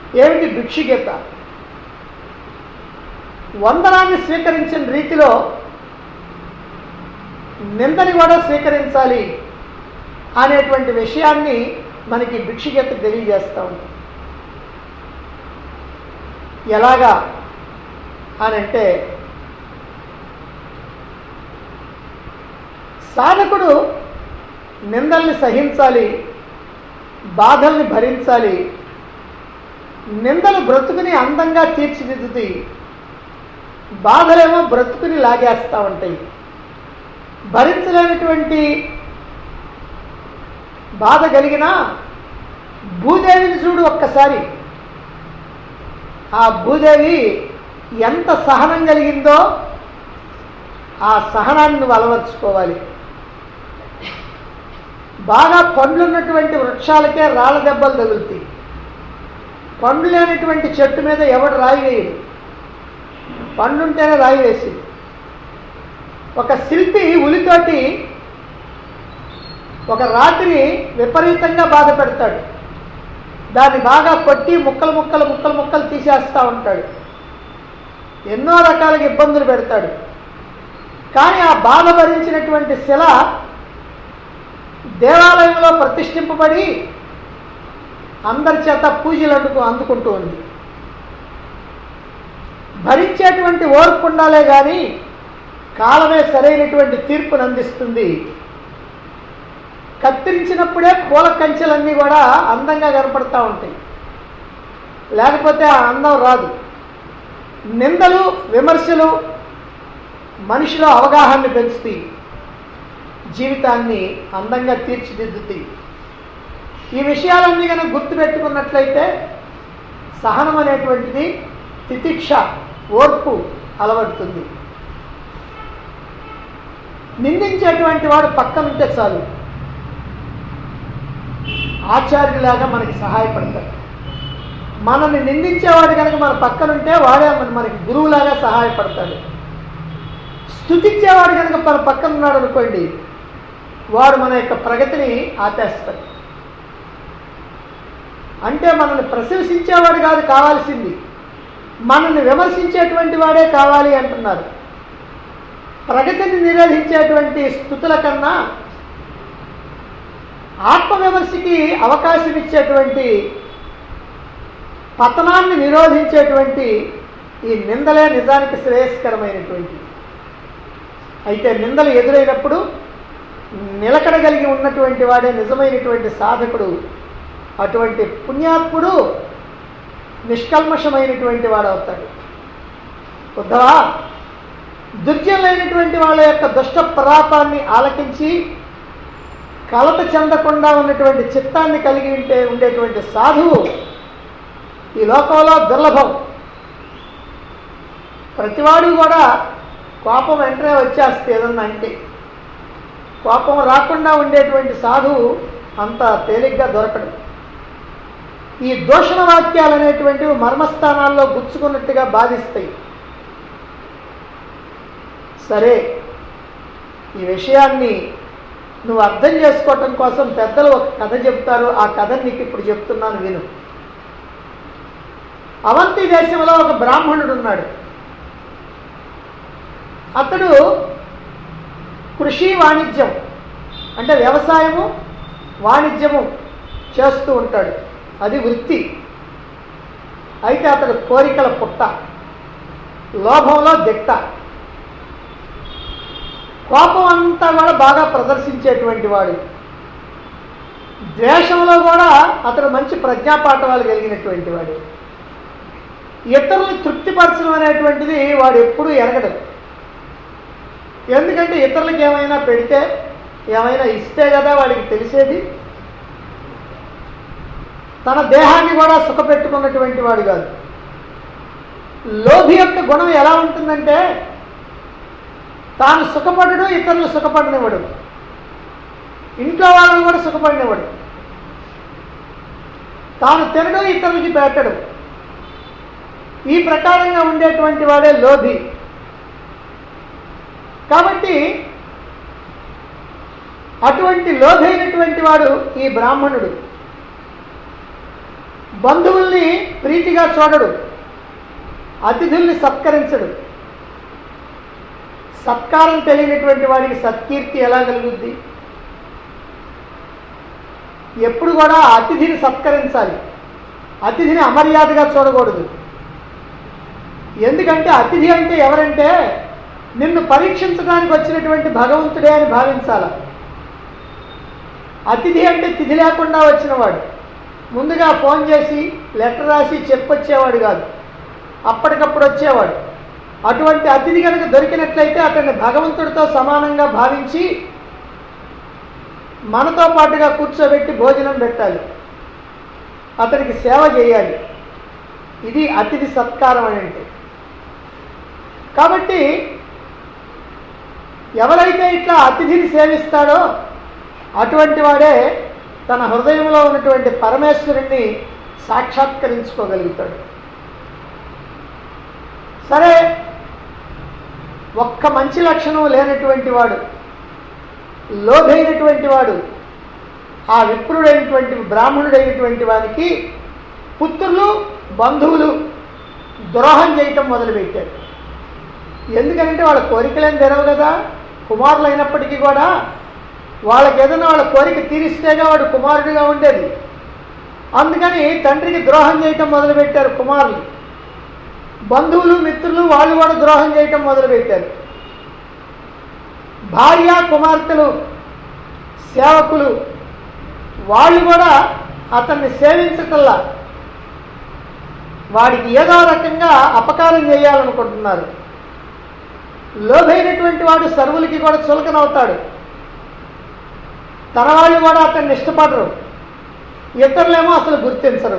ఏమిటి భిక్షుగీత వందనాన్ని స్వీకరించిన రీతిలో నిందని కూడా స్వీకరించాలి అనేటువంటి విషయాన్ని మనకి భిక్షుగీత తెలియజేస్తూ ఉంది ఎలాగా అని అంటే సాధకుడు నిందల్ని సహించాలి బాధల్ని భరించాలి నిందలు బ్రతుకుని అందంగా తీర్చిదిద్దుతాయి బాధలేమో బ్రతుకుని లాగేస్తూ ఉంటాయి భరించలేనటువంటి బాధ కలిగిన భూదేవిని చూడు ఒక్కసారి ఆ భూదేవి ఎంత సహనం కలిగిందో ఆ సహనాన్ని నువ్వు అలవర్చుకోవాలి బాగా పండ్లున్నటువంటి వృక్షాలకే రాళ్ళ దెబ్బలు తగులుతాయి పండ్లు లేనటువంటి చెట్టు మీద ఎవడు రాయి వేయడు పండుంటేనే రాయి వేసి ఒక శిల్పి ఉలితోటి ఒక రాత్రి విపరీతంగా బాధ పెడతాడు దాన్ని బాగా కొట్టి ముక్కలు ముక్కలు ముక్కలు ముక్కలు తీసేస్తూ ఉంటాడు ఎన్నో రకాలుగా ఇబ్బందులు పెడతాడు కానీ ఆ బాధ భరించినటువంటి శిల దేవాలయంలో ప్రతిష్ఠింపబడి అందరి చేత పూజలు అందుకు అందుకుంటూ ఉంది భరించేటువంటి ఓర్పు ఉండాలే కానీ కాలమే సరైనటువంటి తీర్పును అందిస్తుంది కత్తిరించినప్పుడే పూల కంచెలన్నీ కూడా అందంగా కనపడతా ఉంటాయి లేకపోతే ఆ అందం రాదు నిందలు విమర్శలు మనిషిలో అవగాహన పెంచుతాయి జీవితాన్ని అందంగా తీర్చిదిద్దుతాయి ఈ విషయాలన్నీ కనుక గుర్తుపెట్టుకున్నట్లయితే సహనం అనేటువంటిది తితిక్ష ఓర్పు అలవడుతుంది నిందించేటువంటి వాడు పక్కనుంటే చాలు ఆచార్యులాగా మనకి సహాయపడతాడు మనల్ని నిందించేవాడు కనుక మన పక్కనుంటే వాడే మన మనకి గురువులాగా సహాయపడతాడు స్థుతించేవాడు కనుక మన పక్కన ఉన్నాడు అనుకోండి వాడు మన యొక్క ప్రగతిని ఆపేస్తాడు అంటే మనల్ని ప్రశంసించేవాడు కాదు కావాల్సింది మనల్ని విమర్శించేటువంటి వాడే కావాలి అంటున్నారు ప్రగతిని నిరోధించేటువంటి స్థుతుల కన్నా ఆత్మవిమర్శకి అవకాశం ఇచ్చేటువంటి పతనాన్ని నిరోధించేటువంటి ఈ నిందలే నిజానికి శ్రేయస్కరమైనటువంటి అయితే నిందలు ఎదురైనప్పుడు నిలకడ కలిగి ఉన్నటువంటి వాడే నిజమైనటువంటి సాధకుడు అటువంటి పుణ్యాత్ముడు నిష్కల్మషమైనటువంటి వాడు అవుతాడు ఉద్ధవా దుర్జనులైనటువంటి వాళ్ళ యొక్క దుష్ట ప్రలాపాన్ని ఆలకించి కలత చెందకుండా ఉన్నటువంటి చిత్తాన్ని కలిగి ఉంటే ఉండేటువంటి సాధువు ఈ లోకంలో దుర్లభం ప్రతివాడు కూడా కోపం వెంటనే వచ్చేస్తే ఏదన్నా అంటే కోపం రాకుండా ఉండేటువంటి సాధువు అంత తేలిగ్గా దొరకడు ఈ దూషణ వాక్యాలు అనేటువంటివి మర్మస్థానాల్లో గుచ్చుకున్నట్టుగా బాధిస్తాయి సరే ఈ విషయాన్ని నువ్వు అర్థం చేసుకోవటం కోసం పెద్దలు ఒక కథ చెప్తారు ఆ కథ నీకు ఇప్పుడు చెప్తున్నాను విను అవంతి దేశంలో ఒక బ్రాహ్మణుడు ఉన్నాడు అతడు కృషి వాణిజ్యం అంటే వ్యవసాయము వాణిజ్యము చేస్తూ ఉంటాడు అది వృత్తి అయితే అతడు కోరికల పుట్ట లోభంలో దిట్ట కోపం అంతా కూడా బాగా ప్రదర్శించేటువంటి వాడు ద్వేషంలో కూడా అతడు మంచి ప్రజ్ఞాపాఠవాలు కలిగినటువంటి వాడు ఇతరులను తృప్తిపరచడం అనేటువంటిది వాడు ఎప్పుడూ ఎరగడు ఎందుకంటే ఇతరులకు ఏమైనా పెడితే ఏమైనా ఇస్తే కదా వాడికి తెలిసేది తన దేహాన్ని కూడా సుఖపెట్టుకున్నటువంటి వాడు కాదు లోభి యొక్క గుణం ఎలా ఉంటుందంటే తాను సుఖపడడు ఇతరులు సుఖపడనివ్వడు ఇంట్లో వాళ్ళని కూడా సుఖపడినవాడు తాను తినడు ఇతరులకి పెట్టడు ఈ ప్రకారంగా ఉండేటువంటి వాడే లోభి కాబట్టి అటువంటి లోభైనటువంటి వాడు ఈ బ్రాహ్మణుడు బంధువుల్ని ప్రీతిగా చూడడు అతిథుల్ని సత్కరించడు సత్కారం తెలియనటువంటి వాడికి సత్కీర్తి ఎలా కలుగుద్ది ఎప్పుడు కూడా అతిథిని సత్కరించాలి అతిథిని అమర్యాదగా చూడకూడదు ఎందుకంటే అతిథి అంటే ఎవరంటే నిన్ను పరీక్షించడానికి వచ్చినటువంటి భగవంతుడే అని భావించాల అతిథి అంటే తిథి లేకుండా వచ్చినవాడు ముందుగా ఫోన్ చేసి లెటర్ రాసి చెప్పొచ్చేవాడు కాదు అప్పటికప్పుడు వచ్చేవాడు అటువంటి అతిథి కనుక దొరికినట్లయితే అతన్ని భగవంతుడితో సమానంగా భావించి మనతో పాటుగా కూర్చోబెట్టి భోజనం పెట్టాలి అతనికి సేవ చేయాలి ఇది అతిథి సత్కారం అని అంటే కాబట్టి ఎవరైతే ఇట్లా అతిథిని సేవిస్తాడో అటువంటి వాడే తన హృదయంలో ఉన్నటువంటి పరమేశ్వరుణ్ణి సాక్షాత్కరించుకోగలుగుతాడు సరే ఒక్క మంచి లక్షణం లేనటువంటి వాడు లోభైనటువంటి వాడు ఆ విప్రుడైనటువంటి బ్రాహ్మణుడైనటువంటి వానికి పుత్రులు బంధువులు ద్రోహం చేయటం మొదలుపెట్టారు ఎందుకంటే వాళ్ళ కోరికలేం తెరవు కదా కుమారులు అయినప్పటికీ కూడా వాళ్ళకి ఏదైనా వాళ్ళ కోరిక తీరిస్తేగా వాడు కుమారుడిగా ఉండేది అందుకని తండ్రికి ద్రోహం చేయటం మొదలుపెట్టారు కుమారులు బంధువులు మిత్రులు వాళ్ళు కూడా ద్రోహం చేయటం మొదలుపెట్టారు భార్య కుమార్తెలు సేవకులు వాళ్ళు కూడా అతన్ని సేవించటల్లా వాడికి ఏదో రకంగా అపకారం చేయాలనుకుంటున్నారు లోభైనటువంటి వాడు సర్వులకి కూడా చులకనవుతాడు తన వాళ్ళు కూడా అతన్ని ఇష్టపడరు ఇతరులేమో అసలు గుర్తించరు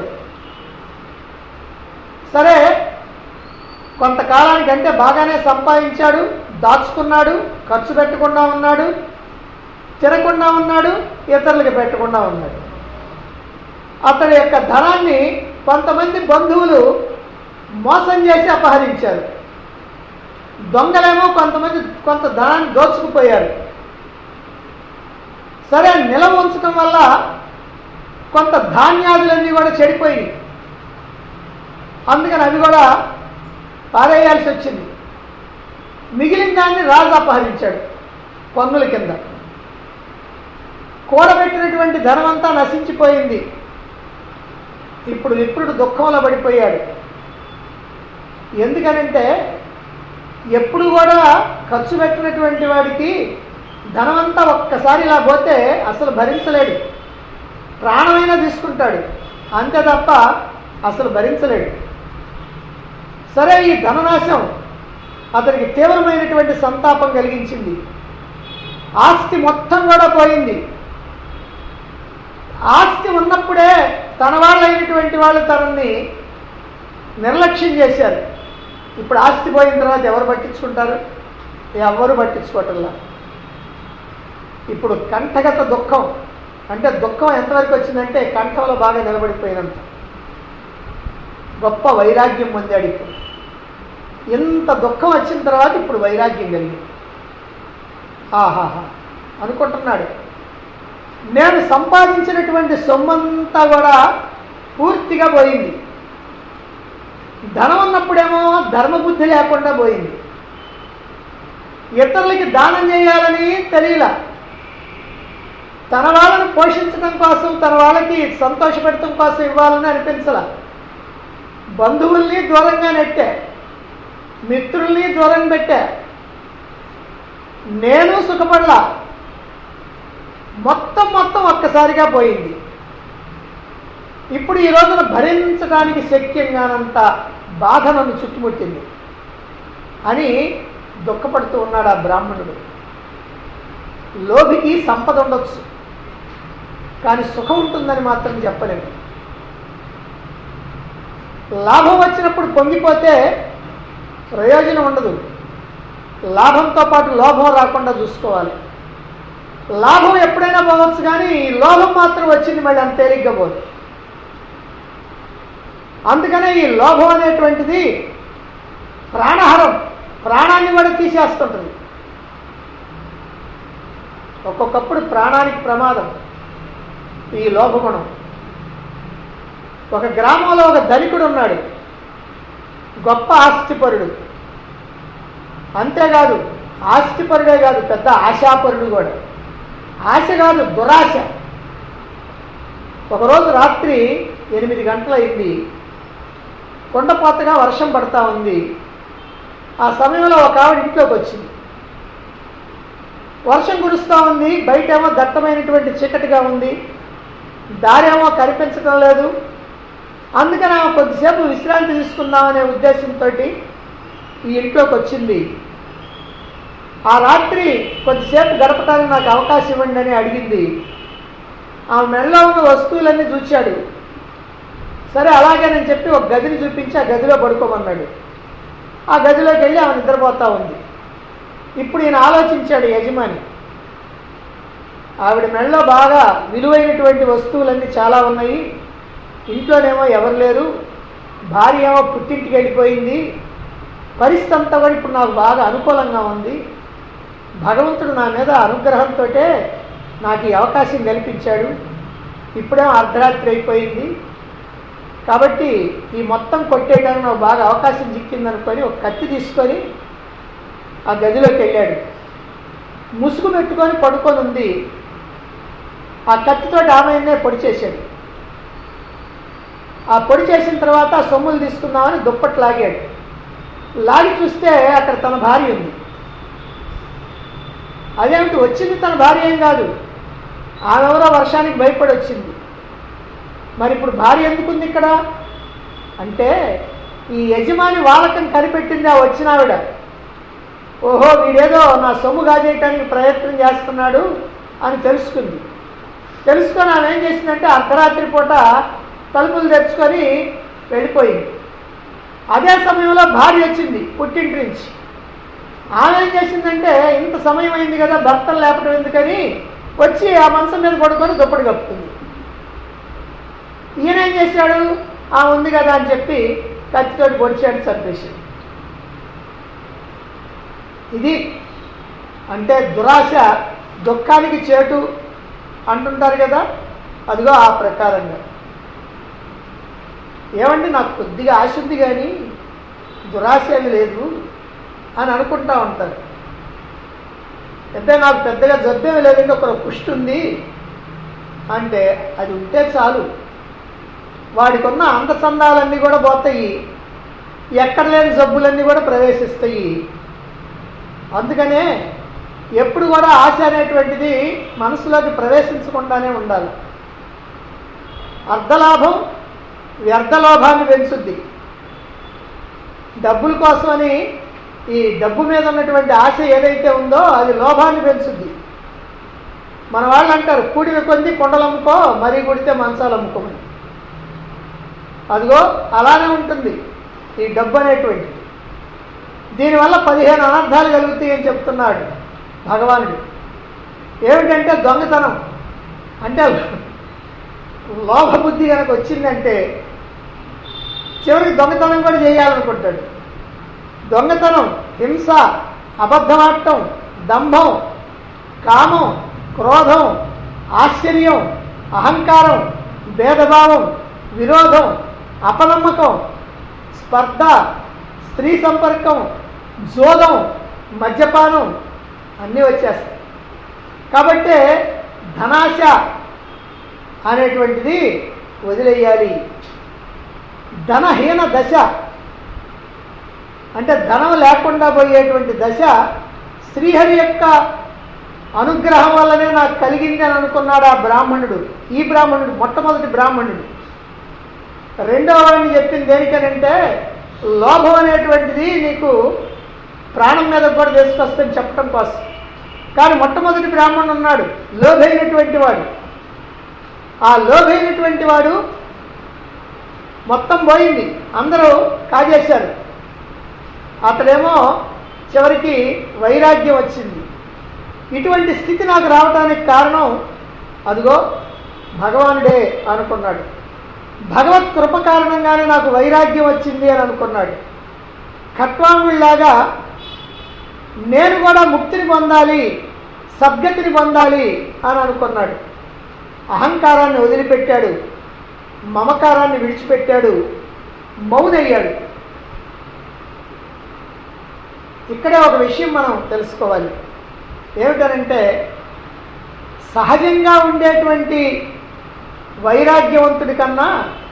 సరే కొంతకాలానికి అంటే బాగానే సంపాదించాడు దాచుకున్నాడు ఖర్చు పెట్టకుండా ఉన్నాడు తినకుండా ఉన్నాడు ఇతరులకి పెట్టకుండా ఉన్నాడు అతడి యొక్క ధనాన్ని కొంతమంది బంధువులు మోసం చేసి అపహరించారు దొంగలేమో కొంతమంది కొంత ధనాన్ని దోచుకుపోయారు సరే నిలవ ఉంచడం వల్ల కొంత ధాన్యాదులన్నీ కూడా చెడిపోయి అందుకని అవి కూడా పారేయాల్సి వచ్చింది మిగిలిన దాన్ని రాజు అపహరించాడు పన్నుల కింద కూడబెట్టినటువంటి ధనమంతా నశించిపోయింది ఇప్పుడు విప్రుడు దుఃఖంలో పడిపోయాడు ఎందుకనంటే ఎప్పుడు కూడా ఖర్చు పెట్టినటువంటి వాడికి ధనమంతా ఒక్కసారి ఇలా పోతే అసలు భరించలేడు ప్రాణమైనా తీసుకుంటాడు అంతే తప్ప అసలు భరించలేడు సరే ఈ ధననాశం అతనికి తీవ్రమైనటువంటి సంతాపం కలిగించింది ఆస్తి మొత్తం కూడా పోయింది ఆస్తి ఉన్నప్పుడే తన వాళ్ళైనటువంటి వాళ్ళు తనని నిర్లక్ష్యం చేశారు ఇప్పుడు ఆస్తి పోయిన తర్వాత ఎవరు పట్టించుకుంటారు ఎవరు పట్టించుకోవటంలా ఇప్పుడు కంఠగత దుఃఖం అంటే దుఃఖం ఎంతవరకు వచ్చిందంటే కంఠంలో బాగా నిలబడిపోయినంత గొప్ప వైరాగ్యం పొందాడు ఇప్పుడు ఎంత దుఃఖం వచ్చిన తర్వాత ఇప్పుడు వైరాగ్యం కలిగింది ఆహాహా అనుకుంటున్నాడు నేను సంపాదించినటువంటి సొమ్మంతా కూడా పూర్తిగా పోయింది ధనం ఉన్నప్పుడేమో ధర్మబుద్ధి లేకుండా పోయింది ఇతరులకి దానం చేయాలని తెలియలా తన వాళ్ళని పోషించడం కోసం తన వాళ్ళకి సంతోషపెట్టడం కోసం ఇవ్వాలని అనిపించలా బంధువుల్ని దూరంగా నెట్టా మిత్రుల్ని దూరం పెట్టా నేను సుఖపడలా మొత్తం మొత్తం ఒక్కసారిగా పోయింది ఇప్పుడు ఈ రోజున భరించడానికి శక్యంగానంత బాధ నన్ను చుట్టుముట్టింది అని దుఃఖపడుతూ ఉన్నాడు ఆ బ్రాహ్మణుడు లోభికి సంపద ఉండొచ్చు కానీ సుఖం ఉంటుందని మాత్రం చెప్పలేము లాభం వచ్చినప్పుడు పొంగిపోతే ప్రయోజనం ఉండదు లాభంతో పాటు లోభం రాకుండా చూసుకోవాలి లాభం ఎప్పుడైనా పోవచ్చు కానీ ఈ లోభం మాత్రం వచ్చింది మళ్ళీ అంత తేలిగ్గా పోదు అందుకనే ఈ లోభం అనేటువంటిది ప్రాణహరం ప్రాణాన్ని కూడా తీసేస్తుంటుంది ఒక్కొక్కప్పుడు ప్రాణానికి ప్రమాదం ఈ లోభగుణం ఒక గ్రామంలో ఒక ధనికుడు ఉన్నాడు గొప్ప ఆస్తిపరుడు అంతేకాదు ఆస్తిపరుడే కాదు పెద్ద ఆశాపరుడు కూడా ఆశ కాదు దురాశ ఒకరోజు రాత్రి ఎనిమిది గంటలైంది కొండపోతగా వర్షం పడతా ఉంది ఆ సమయంలో ఒక ఆవిడ ఇంట్లోకి వచ్చింది వర్షం కురుస్తూ ఉంది బయటేమో దట్టమైనటువంటి చీకటిగా ఉంది దారేమో కనిపించడం లేదు అందుకని ఆమె కొద్దిసేపు విశ్రాంతి తీసుకుందామనే ఉద్దేశంతో ఈ ఇంట్లోకి వచ్చింది ఆ రాత్రి కొద్దిసేపు గడపడానికి నాకు అవకాశం ఇవ్వండి అని అడిగింది ఆమె మెడలో ఉన్న వస్తువులన్నీ చూచాడు సరే అలాగే నేను చెప్పి ఒక గదిని చూపించి ఆ గదిలో పడుకోమన్నాడు ఆ గదిలోకి వెళ్ళి ఆమె నిద్రపోతా ఉంది ఇప్పుడు ఈయన ఆలోచించాడు యజమాని ఆవిడ మెడలో బాగా విలువైనటువంటి వస్తువులన్నీ చాలా ఉన్నాయి ఇంట్లోనేమో ఎవరు లేరు భార్య ఏమో పుట్టింటికి వెళ్ళిపోయింది పరిస్థితి అంతా కూడా ఇప్పుడు నాకు బాగా అనుకూలంగా ఉంది భగవంతుడు నా మీద అనుగ్రహంతో నాకు ఈ అవకాశం కల్పించాడు ఇప్పుడేమో అర్ధరాత్రి అయిపోయింది కాబట్టి ఈ మొత్తం కొట్టేయడానికి నాకు బాగా అవకాశం చిక్కిందనుకొని ఒక కత్తి తీసుకొని ఆ గదిలోకి వెళ్ళాడు ముసుగు పెట్టుకొని పడుకొని ఉంది ఆ కత్తితోటి ఆమెనే పొడి చేశాడు ఆ పొడి చేసిన తర్వాత ఆ సొమ్ములు తీసుకుందామని దుప్పట్లు లాగాడు లాగి చూస్తే అక్కడ తన భార్య ఉంది అదేమిటి వచ్చింది తన భార్య ఏం కాదు ఆమెవరో వర్షానికి భయపడి వచ్చింది మరి ఇప్పుడు భార్య ఎందుకుంది ఇక్కడ అంటే ఈ యజమాని వాళ్ళకం కనిపెట్టింది ఆ వచ్చిన ఆవిడ ఓహో వీడేదో నా సొమ్ము కాజేయటానికి ప్రయత్నం చేస్తున్నాడు అని తెలుసుకుంది తెలుసుకొని ఆమె ఏం చేసిందంటే అర్ధరాత్రి పూట తలుపులు తెచ్చుకొని వెళ్ళిపోయింది అదే సమయంలో భార్య వచ్చింది పుట్టింటి నుంచి ఆమె ఏం చేసిందంటే ఇంత సమయం అయింది కదా భర్తలు లేపడం ఎందుకని వచ్చి ఆ మంచం మీద పడుకొని దుప్పటి కప్పుకుంది ఈయన ఏం చేశాడు ఆ ఉంది కదా అని చెప్పి కత్తితోటి పొడిచాడు చంపేశాడు ఇది అంటే దురాశ దుఃఖానికి చేటు అంటుంటారు కదా అదిగో ఆ ప్రకారంగా ఏమండి నాకు కొద్దిగా ఆశ ఉంది కానీ దురాశ ఏమి లేదు అని అనుకుంటా ఉంటారు అంటే నాకు పెద్దగా జబ్బేమి లేదంటే ఒక పుష్టి ఉంది అంటే అది ఉంటే చాలు వాడికి ఉన్న అందచందాలన్నీ కూడా పోతాయి ఎక్కడ లేని జబ్బులన్నీ కూడా ప్రవేశిస్తాయి అందుకనే ఎప్పుడు కూడా ఆశ అనేటువంటిది మనసులోకి ప్రవేశించకుండానే ఉండాలి అర్ధలాభం వ్యర్థలోభాన్ని పెంచుద్ది డబ్బుల కోసమని ఈ డబ్బు మీద ఉన్నటువంటి ఆశ ఏదైతే ఉందో అది లోభాన్ని పెంచుద్ది మన వాళ్ళు అంటారు కూడిన కొంది కొండలు అమ్ముకో మరీ కుడితే మంచాలు అమ్ముకోమని అదిగో అలానే ఉంటుంది ఈ డబ్బు అనేటువంటిది దీనివల్ల పదిహేను అనర్థాలు కలుగుతాయి అని చెప్తున్నాడు భగవానుడు ఏమిటంటే దొంగతనం అంటే లోభబుద్ధి కనుక వచ్చిందంటే చివరికి దొంగతనం కూడా చేయాలనుకుంటాడు దొంగతనం హింస అబద్ధమాటం దంభం కామం క్రోధం ఆశ్చర్యం అహంకారం భేదభావం విరోధం అపనమ్మకం స్పర్ధ స్త్రీ సంపర్కం జోదం మద్యపానం అన్నీ వచ్చేస్తాయి కాబట్టే ధనాశ అనేటువంటిది వదిలేయాలి ధనహీన దశ అంటే ధనం లేకుండా పోయేటువంటి దశ శ్రీహరి యొక్క అనుగ్రహం వల్లనే నాకు కలిగింది అని అనుకున్నాడు ఆ బ్రాహ్మణుడు ఈ బ్రాహ్మణుడు మొట్టమొదటి బ్రాహ్మణుడు రెండవ వాడిని చెప్పింది దేనికనంటే లోభం అనేటువంటిది నీకు ప్రాణం మీద కూడా తీసుకొస్తుందని చెప్పడం కోసం కానీ మొట్టమొదటి బ్రాహ్మణుడు ఉన్నాడు లోభైనటువంటి వాడు ఆ లోభైనటువంటి వాడు మొత్తం పోయింది అందరూ కాజేశారు అతడేమో చివరికి వైరాగ్యం వచ్చింది ఇటువంటి స్థితి నాకు రావడానికి కారణం అదిగో భగవానుడే అనుకున్నాడు భగవత్ కృప కారణంగానే నాకు వైరాగ్యం వచ్చింది అని అనుకున్నాడు ఖట్వాంగుళ్లాగా నేను కూడా ముక్తిని పొందాలి సద్గతిని పొందాలి అని అనుకున్నాడు అహంకారాన్ని వదిలిపెట్టాడు మమకారాన్ని విడిచిపెట్టాడు మౌనయ్యాడు ఇక్కడే ఒక విషయం మనం తెలుసుకోవాలి ఏమిటనంటే సహజంగా ఉండేటువంటి వైరాగ్యవంతుడి కన్నా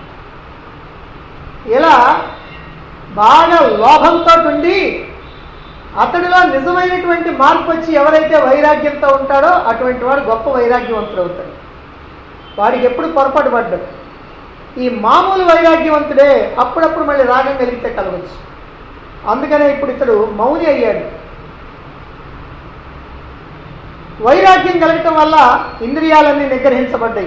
ఇలా బాగా లోభంతో ఉండి అతడిలో నిజమైనటువంటి మార్పు వచ్చి ఎవరైతే వైరాగ్యంతో ఉంటాడో అటువంటి వాడు గొప్ప వైరాగ్యవంతుడు అవుతాడు వాడికి ఎప్పుడు పొరపాటు పడ్డాడు ఈ మామూలు వైరాగ్యవంతుడే అప్పుడప్పుడు మళ్ళీ రాగం కలిగితే కలవచ్చు అందుకనే ఇప్పుడు ఇతడు మౌని అయ్యాడు వైరాగ్యం కలగటం వల్ల ఇంద్రియాలన్నీ నిగ్రహించబడ్డాయి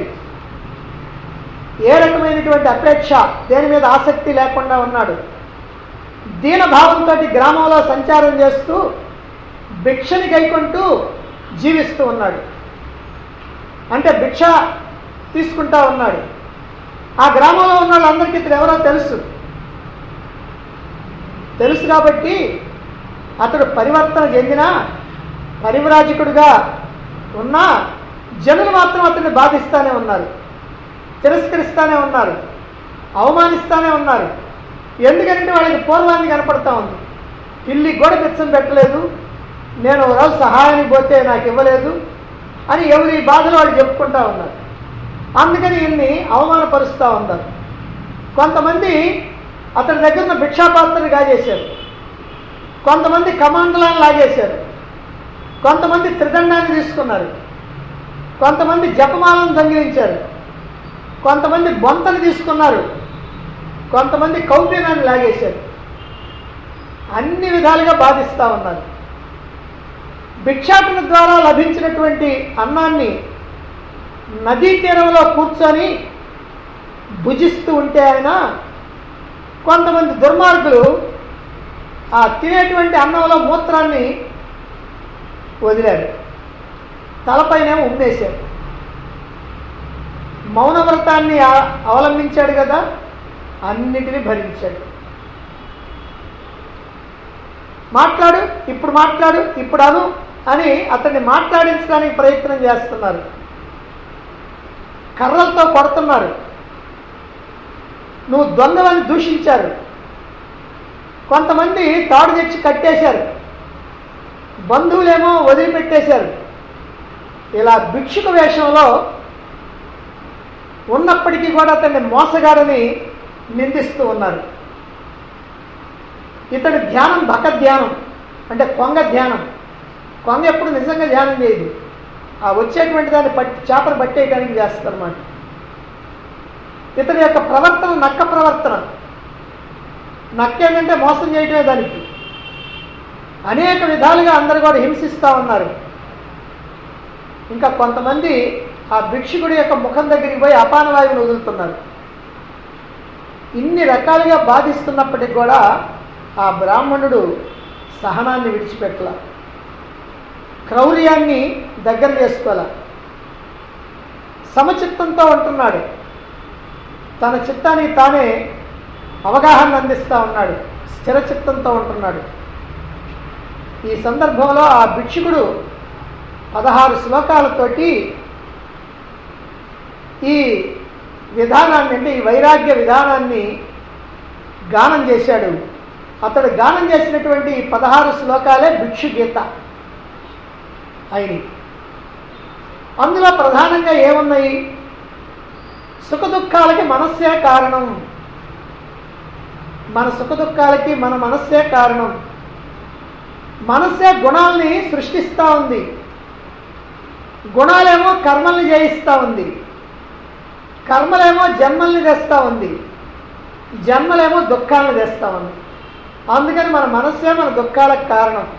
ఏ రకమైనటువంటి అపేక్ష దేని మీద ఆసక్తి లేకుండా ఉన్నాడు దీనభావంతో గ్రామంలో సంచారం చేస్తూ భిక్షని గైకుంటూ జీవిస్తూ ఉన్నాడు అంటే భిక్ష తీసుకుంటా ఉన్నాడు ఆ గ్రామంలో ఉన్న వాళ్ళందరికీ ఇతడు ఎవరో తెలుసు తెలుసు కాబట్టి అతడు పరివర్తన చెందిన పరివ్రాజకుడుగా ఉన్నా జనులు మాత్రం అతన్ని బాధిస్తానే ఉన్నారు తిరస్కరిస్తానే ఉన్నారు అవమానిస్తానే ఉన్నారు ఎందుకంటే వాళ్ళకి పూర్వాన్ని కనపడతా ఉంది పిల్లి కూడా పిచ్చం పెట్టలేదు నేను ఓ రోజు సహాయానికి పోతే నాకు ఇవ్వలేదు అని ఎవరి బాధలు వాళ్ళు చెప్పుకుంటా ఉన్నారు అందుకని ఈయన్ని అవమానపరుస్తూ ఉన్నారు కొంతమంది అతని దగ్గర ఉన్న భిక్షాపాత్రని కాజేశారు కొంతమంది కమాండలాన్ని లాగేశారు కొంతమంది త్రిదండాన్ని తీసుకున్నారు కొంతమంది జపమాలను దొంగిలించారు కొంతమంది బొంతను తీసుకున్నారు కొంతమంది కౌపీనాన్ని లాగేశారు అన్ని విధాలుగా బాధిస్తూ ఉన్నారు భిక్షాటన ద్వారా లభించినటువంటి అన్నాన్ని నదీ తీరంలో కూర్చొని భుజిస్తూ ఉంటే ఆయన కొంతమంది దుర్మార్గులు ఆ తినేటువంటి అన్నంలో మూత్రాన్ని వదిలారు తలపైనేమో ఉమ్మేశారు మౌనవ్రతాన్ని ఆ- అవలంబించాడు కదా అన్నిటినీ భరించాడు మాట్లాడు ఇప్పుడు మాట్లాడు ఇప్పుడు అను అని అతన్ని మాట్లాడించడానికి ప్రయత్నం చేస్తున్నారు కర్రలతో కొడుతున్నారు నువ్వు దొంగలని దూషించారు కొంతమంది తాడు తెచ్చి కట్టేశారు బంధువులేమో వదిలిపెట్టేశారు ఇలా భిక్షుక వేషంలో ఉన్నప్పటికీ కూడా అతన్ని మోసగాడని నిందిస్తూ ఉన్నారు ఇతడి ధ్యానం భక ధ్యానం అంటే కొంగ ధ్యానం కొంగ ఎప్పుడు నిజంగా ధ్యానం చేయదు ఆ వచ్చేటువంటి దాన్ని పట్టి చేపను పట్టేయడానికి చేస్తారన్నమాట ఇతని యొక్క ప్రవర్తన నక్క ప్రవర్తన నక్క ఏంటంటే మోసం చేయటమే దానికి అనేక విధాలుగా అందరు కూడా హింసిస్తూ ఉన్నారు ఇంకా కొంతమంది ఆ భిక్షుకుడి యొక్క ముఖం దగ్గరికి పోయి అపాన వాయువును వదులుతున్నారు ఇన్ని రకాలుగా బాధిస్తున్నప్పటికి కూడా ఆ బ్రాహ్మణుడు సహనాన్ని విడిచిపెట్టల క్రౌర్యాన్ని దగ్గర చేసుకోవాల సమచిత్తంతో ఉంటున్నాడు తన చిత్తానికి తానే అవగాహన అందిస్తూ ఉన్నాడు స్థిర చిత్తంతో ఉంటున్నాడు ఈ సందర్భంలో ఆ భిక్షుకుడు పదహారు శ్లోకాలతోటి ఈ విధానాన్ని అంటే ఈ వైరాగ్య విధానాన్ని గానం చేశాడు అతడు గానం చేసినటువంటి ఈ పదహారు శ్లోకాలే భిక్షు గీత అయినవి అందులో ప్రధానంగా ఏమున్నాయి సుఖ దుఃఖాలకి మనస్సే కారణం మన సుఖ దుఃఖాలకి మన మనస్సే కారణం మనస్సే గుణాలని సృష్టిస్తూ ఉంది గుణాలేమో కర్మల్ని జయిస్తూ ఉంది కర్మలేమో జన్మల్ని తెస్తూ ఉంది జన్మలేమో దుఃఖాలను తెస్తూ ఉంది అందుకని మన మనస్సే మన దుఃఖాలకు కారణం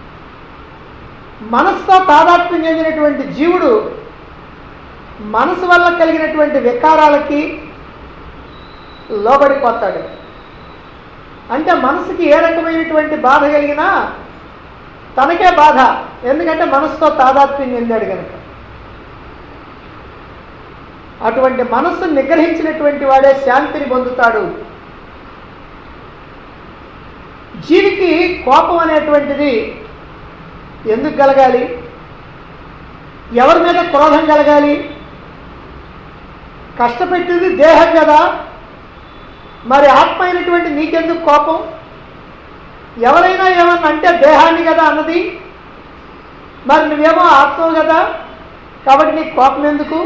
మనసుతో తాదాత్మ్యం చెందినటువంటి జీవుడు మనసు వల్ల కలిగినటువంటి వికారాలకి లోబడిపోతాడు అంటే మనసుకి ఏ రకమైనటువంటి బాధ కలిగినా తనకే బాధ ఎందుకంటే మనసుతో తాదాత్మ్యం చెందాడు కనుక అటువంటి మనస్సును నిగ్రహించినటువంటి వాడే శాంతిని పొందుతాడు జీవికి కోపం అనేటువంటిది ఎందుకు కలగాలి ఎవరి మీద క్రోధం కలగాలి కష్టపెట్టేది దేహం కదా మరి ఆత్మ అయినటువంటి నీకెందుకు కోపం ఎవరైనా ఏమన్నా అంటే దేహాన్ని కదా అన్నది మరి నువ్వేమో ఆత్మ కదా కాబట్టి నీకు కోపం ఎందుకు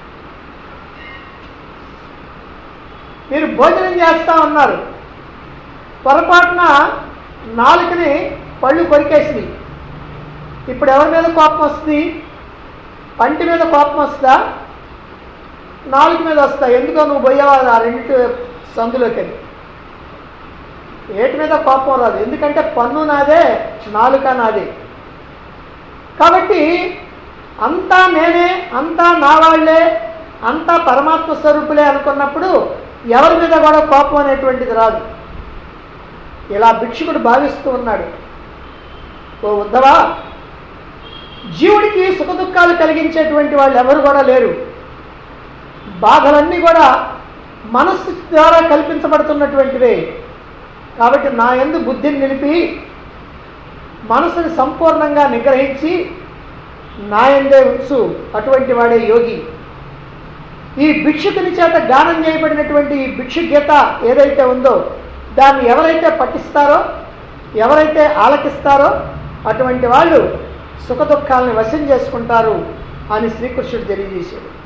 మీరు భోజనం చేస్తా ఉన్నారు పొరపాటున నాలుకని పళ్ళు కొరికేసినాయి ఇప్పుడు ఎవరి మీద కోపం వస్తుంది పంటి మీద కోపం వస్తుందా నాలుగు మీద వస్తా ఎందుకో నువ్వు పోయావా ఆ రెండు సందులోకి వెళ్ళి ఏటి మీద కోపం రాదు ఎందుకంటే పన్ను నాదే నాలుక నాదే కాబట్టి అంతా నేనే అంతా నా వాళ్ళే అంతా పరమాత్మ స్వరూపులే అనుకున్నప్పుడు ఎవరి మీద కూడా కోపం అనేటువంటిది రాదు ఇలా భిక్షుకుడు భావిస్తూ ఉన్నాడు ఓ ఉద్దవా జీవుడికి సుఖదుఖాలు కలిగించేటువంటి వాళ్ళు ఎవరు కూడా లేరు బాధలన్నీ కూడా మనస్సు ద్వారా కల్పించబడుతున్నటువంటివే కాబట్టి నా ఎందు బుద్ధిని నిలిపి మనసుని సంపూర్ణంగా నిగ్రహించి నా ఎందే ఉంచు అటువంటి వాడే యోగి ఈ భిక్షుకుని చేత గానం చేయబడినటువంటి ఈ భిక్షు గీత ఏదైతే ఉందో దాన్ని ఎవరైతే పఠిస్తారో ఎవరైతే ఆలకిస్తారో అటువంటి వాళ్ళు సుఖ దుఃఖాలని వశం చేసుకుంటారు అని శ్రీకృష్ణుడు తెలియజేశాడు